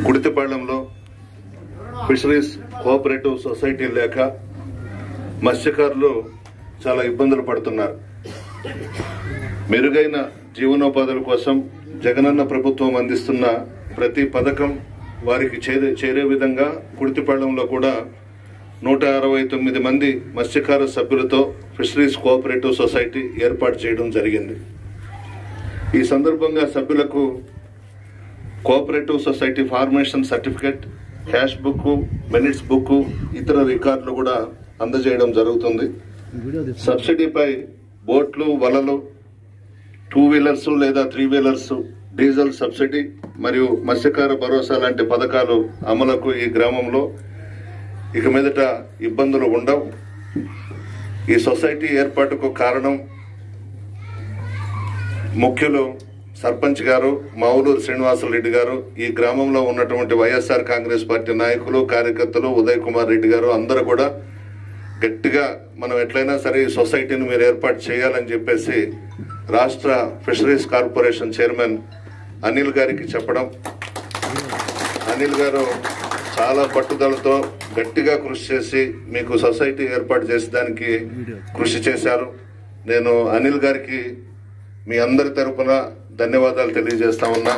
కుడితిపాళెంలో fisheries cooperative society లేక మత్స్యకారులు చాలా ఇబ్బందులు పడుతున్నారు మెరుగైన జీవనోపాధుల కోసం జగనన్న ప్రభుత్వం అందిస్తున్న ప్రతి పథకం వారికి చేరే చేరే విధంగా కుడితిపాళెంలో కూడా నూట అరవై తొమ్మిది మంది మత్స్యకార సభ్యులతో ఫిషరీస్ కోఆపరేటివ్ సొసైటీ ఏర్పాటు చేయడం జరిగింది ఈ సందర్భంగా సభ్యులకు cooperative society formation certificate cash book minutes book ఇతర రికార్డులు కూడా అందజేయడం జరుగుతుంది సబ్సిడీపై బోట్లు వలలు టూ వీలర్స్ లేదా త్రీ వీలర్స్ డీజిల్ సబ్సిడీ మరియు మత్స్యకార భరోసా లాంటి పథకాలు అమలుకు ఈ గ్రామంలో ఇక మీదట ఇబ్బందులు ఉండవు ఈ సొసైటీ ఏర్పాటుకు కారణం ముఖ్యులు సర్పంచ్ గారు మావులూరు శ్రీనివాసరెడ్డి గారు ఈ గ్రామంలో ఉన్నటువంటి వైఎస్ఆర్ కాంగ్రెస్ పార్టీ నాయకులు కార్యకర్తలు ఉదయ్ కుమార్ రెడ్డి గారు అందరూ కూడా గట్టిగా మనం ఎట్లయినా సరే ఈ సొసైటీని మీరు ఏర్పాటు చేయాలని చెప్పేసి రాష్ట్ర ఫిషరీస్ కార్పొరేషన్ చైర్మన్ అనిల్ గారికి చెప్పడం అనిల్ గారు చాలా పట్టుదలతో గట్టిగా కృషి చేసి మీకు సొసైటీ ఏర్పాటు చేసేదానికి కృషి చేశారు నేను అనిల్ గారికి మీ అందరి తరపున ధన్యవాదాలు తెలియజేస్తా ఉన్నా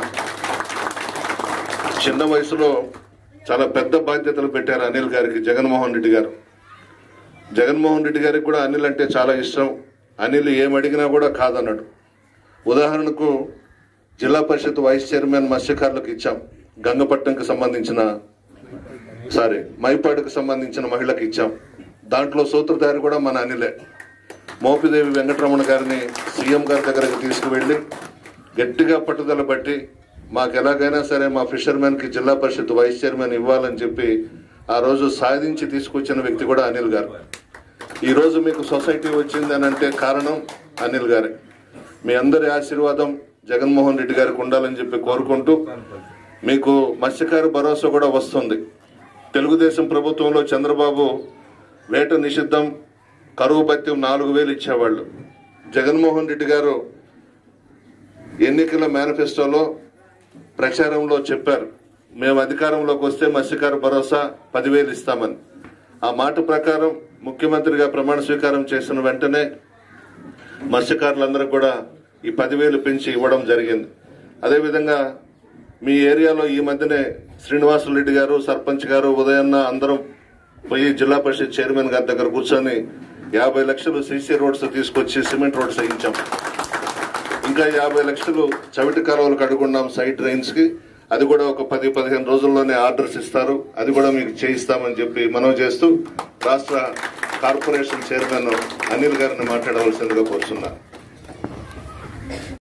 చిన్న వయసులో చాలా పెద్ద బాధ్యతలు పెట్టారు అనిల్ గారికి జగన్మోహన్ రెడ్డి గారు జగన్మోహన్ రెడ్డి గారికి కూడా అనిల్ అంటే చాలా ఇష్టం అనిల్ ఏమడిగినా కూడా కాదన్నాడు ఉదాహరణకు జిల్లా పరిషత్ వైస్ చైర్మన్ మత్స్యకారులకు ఇచ్చాం గంగపట్నంకి సంబంధించిన సారీ మైపాడుకు సంబంధించిన మహిళకు ఇచ్చాం దాంట్లో సూత్రధారి కూడా మన అనిలే మోపిదేవి వెంకటరమణ గారిని సీఎం గారి దగ్గరకు తీసుకువెళ్ళి గట్టిగా పట్టుదల బట్టి మాకు ఎలాగైనా సరే మా ఫిషర్మెన్ కి జిల్లా పరిషత్ వైస్ చైర్మన్ ఇవ్వాలని చెప్పి ఆ రోజు సాధించి తీసుకొచ్చిన వ్యక్తి కూడా అనిల్ గారు ఈ రోజు మీకు సొసైటీ వచ్చింది అని అంటే కారణం అనిల్ గారే మీ అందరి ఆశీర్వాదం జగన్మోహన్ రెడ్డి గారికి ఉండాలని చెప్పి కోరుకుంటూ మీకు మత్స్యకార భరోసా కూడా వస్తుంది తెలుగుదేశం ప్రభుత్వంలో చంద్రబాబు వేట నిషిద్ధం కరువు భత్యం నాలుగు వేలు ఇచ్చేవాళ్ళు జగన్మోహన్ రెడ్డి గారు ఎన్నికల మేనిఫెస్టోలో ప్రచారంలో చెప్పారు మేము అధికారంలోకి వస్తే మత్స్యకార భరోసా పదివేలు ఇస్తామని ఆ మాట ప్రకారం ముఖ్యమంత్రిగా ప్రమాణ స్వీకారం చేసిన వెంటనే మత్స్యకారులందరూ కూడా ఈ పదివేలు పెంచి ఇవ్వడం జరిగింది అదేవిధంగా మీ ఏరియాలో ఈ మధ్యనే శ్రీనివాసులు రెడ్డి గారు సర్పంచ్ గారు ఉదయన్న అందరం పోయి జిల్లా పరిషత్ చైర్మన్ గారి దగ్గర కూర్చొని యాభై లక్షలు సీసీ రోడ్స్ తీసుకొచ్చి సిమెంట్ రోడ్స్ వేయించాం ఇంకా యాభై లక్షలు చవిటి కాలువలకు అడుగున్నాం సైడ్ డ్రైన్స్ కి అది కూడా ఒక పది పదిహేను రోజుల్లోనే ఆర్డర్స్ ఇస్తారు అది కూడా మీకు చేయిస్తామని చెప్పి మనం చేస్తూ రాష్ట్ర కార్పొరేషన్ చైర్మన్ అనిల్ గారిని మాట్లాడవలసిందిగా కోరుతున్నా